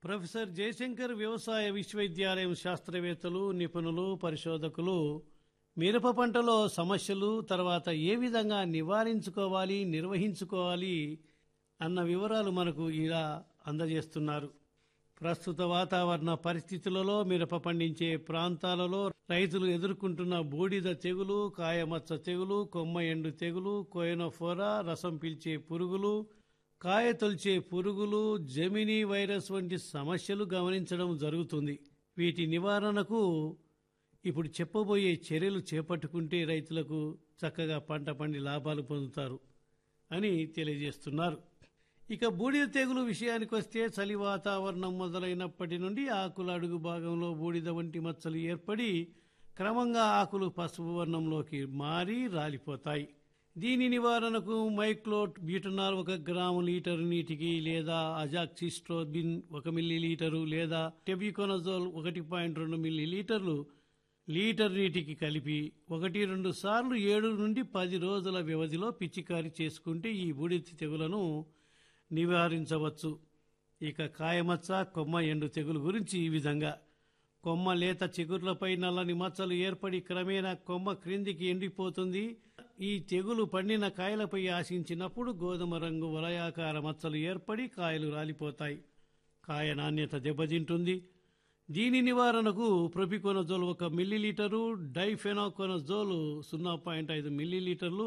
professor Jayashankar వ్యవసాయ విశ్వవిద్యాలయం శాస్త్రవేత్తలు నిపుణులు పరిశోధకులు మిరప పంటలో సమస్యలు తర్వాత ఏ విధంగా నివారించుకోవాలి నిర్వహించుకోవాలి అన్న వివరాలు మనకు ఇలా అందజేస్తున్నారు ప్రస్తుత వాతావరణ పరిస్థితులలో మిరప పండించే ప్రాంతాలలో రైతులు ఎదుర్కొంటున్న బూడిద తెగులు కాయమచ్చ తెగులు కొమ్మ ఎండు తెగులు కోయనోఫోరా రసం పీల్చే పురుగులు కాయ తొలిచే పురుగులు జమినీ వైరస్ వంటి సమస్యలు గమనించడం జరుగుతుంది వీటి నివారణకు ఇప్పుడు చెప్పబోయే చర్యలు చేపట్టుకుంటే రైతులకు చక్కగా పంట పండి లాభాలు పొందుతారు అని తెలియజేస్తున్నారు ఇక బూడిద తెగులు విషయానికి వస్తే చలి వాతావరణం మొదలైనప్పటి నుండి ఆకుల అడుగు భాగంలో బూడిద వంటి మచ్చలు ఏర్పడి క్రమంగా ఆకులు పసుపు వర్ణంలోకి మారి రాలిపోతాయి దీని నివారణకు మైక్లోట్ బ్యూటనాల్ ఒక గ్రాము లీటర్ నీటికి లేదా అజాక్సిస్ట్రోబిన్ ఒక మిల్లీ లీటరు లేదా టెబికోనజోల్ ఒకటి పాయింట్ రెండు మిల్లీ లీటర్లు లీటర్ నీటికి కలిపి ఒకటి రెండు సార్లు ఏడు నుండి పది రోజుల వ్యవధిలో పిచికారి చేసుకుంటే ఈ బూడిద తెగులను నివారించవచ్చు ఇక కాయమచ్చ కొమ్మ ఎండు తెగులు గురించి ఈ విధంగా కొమ్మ లేత చిగుర్లపై నల్లని మచ్చలు ఏర్పడి క్రమేణా కొమ్మ క్రిందికి ఎండిపోతుంది ఈ తెగులు పండిన కాయలపై ఆశించినప్పుడు గోధుమ రంగు వలయాకార మచ్చలు ఏర్పడి కాయలు రాలిపోతాయి కాయ నాణ్యత దెబ్బతింటుంది దీని నివారణకు ప్రొపికోనజోల్ ఒక మిల్లీలీటరు డైఫెనాకోనజోల్ సున్నా పాయింట్ ఐదు మిల్లీలీటర్లు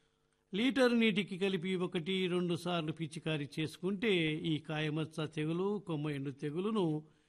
లీటర్ నీటికి కలిపి ఒకటి రెండు సార్లు పిచికారీ చేసుకుంటే ఈ కాయమచ్చ తెగులు కొమ్మ ఎండు తెగులును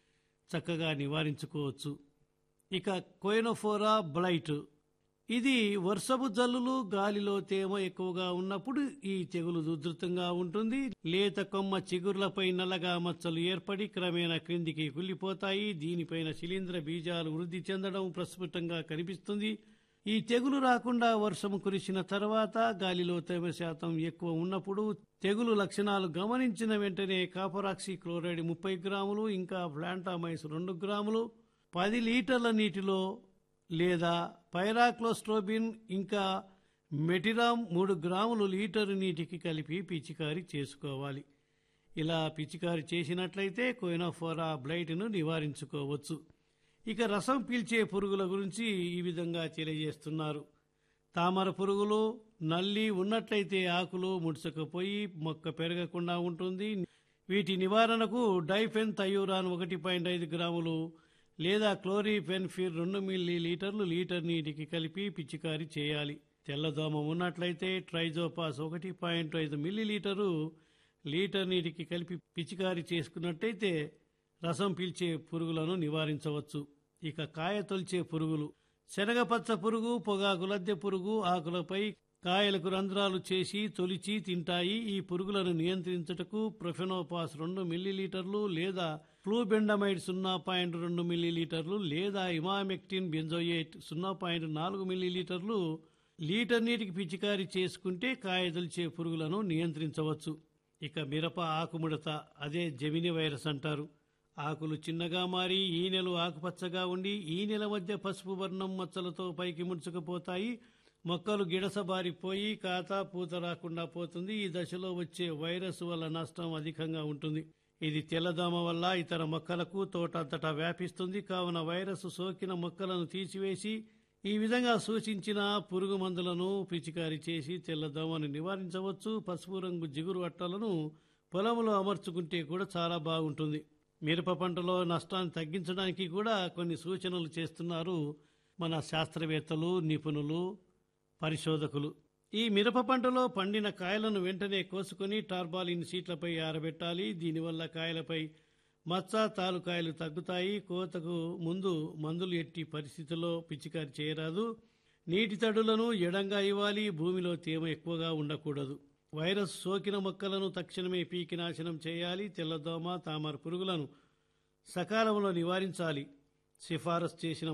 చక్కగా నివారించుకోవచ్చు ఇక కోయనోఫోరా బ్లైట్ ఇది వర్షపు జల్లులు గాలిలో తేమ ఎక్కువగా ఉన్నప్పుడు ఈ తెగులు ఉధృతంగా ఉంటుంది లేత కొమ్మ చిగుర్లపై నల్లగా మచ్చలు ఏర్పడి క్రమేణా క్రిందికి కుళ్ళిపోతాయి దీనిపైన శిలీంద్ర బీజాలు వృద్ధి చెందడం ప్రస్ఫుటంగా కనిపిస్తుంది ఈ తెగులు రాకుండా వర్షం కురిసిన తర్వాత గాలిలో తేమ శాతం ఎక్కువ ఉన్నప్పుడు తెగులు లక్షణాలు గమనించిన వెంటనే కాపరాక్సి క్లోరైడ్ ముప్పై గ్రాములు ఇంకా ఫ్లాంటామైస్ రెండు గ్రాములు పది లీటర్ల నీటిలో లేదా పైరాక్లోస్ట్రోబిన్ ఇంకా మెటిరామ్ మూడు గ్రాములు లీటరు నీటికి కలిపి పిచికారీ చేసుకోవాలి ఇలా పిచికారీ చేసినట్లయితే కోయినోఫోరా బ్లైట్ను నివారించుకోవచ్చు ఇక రసం పీల్చే పురుగుల గురించి ఈ విధంగా తెలియజేస్తున్నారు తామర పురుగులు నల్లి ఉన్నట్లయితే ఆకులు ముడుచుకుపోయి మొక్క పెరగకుండా ఉంటుంది వీటి నివారణకు డైఫెన్ తయూరాన్ ఒకటి పాయింట్ ఐదు గ్రాములు లేదా క్లోరిఫెన్ఫిర్ రెండు మిల్లీ లీటర్లు లీటర్ నీటికి కలిపి పిచికారీ చేయాలి తెల్లదోమ ఉన్నట్లయితే ట్రైజోపాస్ ఒకటి పాయింట్ ఐదు మిల్లీ లీటరు లీటర్ నీటికి కలిపి పిచికారీ చేసుకున్నట్టయితే రసం పీల్చే పురుగులను నివారించవచ్చు ఇక కాయ తొలిచే పురుగులు శనగపచ్చ పురుగు పొగాకు లద్దె పురుగు ఆకులపై కాయలకు రంధ్రాలు చేసి తొలిచి తింటాయి ఈ పురుగులను నియంత్రించుటకు ప్రొఫెనోపాస్ రెండు మిల్లీలీటర్లు లేదా ఫ్లూబెండమైడ్ సున్నా పాయింట్ రెండు మిల్లీలీటర్లు లేదా ఇమామెక్టిన్ బెంజోయేట్ సున్నా పాయింట్ నాలుగు మిల్లీలీటర్లు లీటర్ నీటికి పిచికారీ చేసుకుంటే కాయ తొలిచే పురుగులను నియంత్రించవచ్చు ఇక మిరప ఆకుముడత అదే జమిని వైరస్ అంటారు ఆకులు చిన్నగా మారి ఈనెలు ఆకుపచ్చగా ఉండి ఈ నెల మధ్య పసుపు వర్ణం మచ్చలతో పైకి ముడుచుకుపోతాయి మొక్కలు గిడసబారిపోయి కాత పూత రాకుండా పోతుంది ఈ దశలో వచ్చే వైరస్ వల్ల నష్టం అధికంగా ఉంటుంది ఇది తెల్లదోమ వల్ల ఇతర మొక్కలకు తోట అంతటా వ్యాపిస్తుంది కావున వైరస్ సోకిన మొక్కలను తీసివేసి ఈ విధంగా సూచించిన పురుగు మందులను పిచికారీ చేసి తెల్లదోమను నివారించవచ్చు పసుపు రంగు జిగురు అట్టలను పొలంలో అమర్చుకుంటే కూడా చాలా బాగుంటుంది మిరప పంటలో నష్టాన్ని తగ్గించడానికి కూడా కొన్ని సూచనలు చేస్తున్నారు మన శాస్త్రవేత్తలు నిపుణులు పరిశోధకులు ఈ మిరప పంటలో పండిన కాయలను వెంటనే కోసుకొని టార్బాలిన్ సీట్లపై ఆరబెట్టాలి దీనివల్ల కాయలపై మచ్చ తాలుకాయలు తగ్గుతాయి కోతకు ముందు మందులు ఎట్టి పరిస్థితుల్లో పిచికారి చేయరాదు నీటి తడులను ఎడంగా ఇవ్వాలి భూమిలో తేమ ఎక్కువగా ఉండకూడదు వైరస్ సోకిన మొక్కలను తక్షణమే పీకి నాశనం చేయాలి తెల్లదోమ తామర పురుగులను సకాలంలో నివారించాలి సిఫారసు చేసిన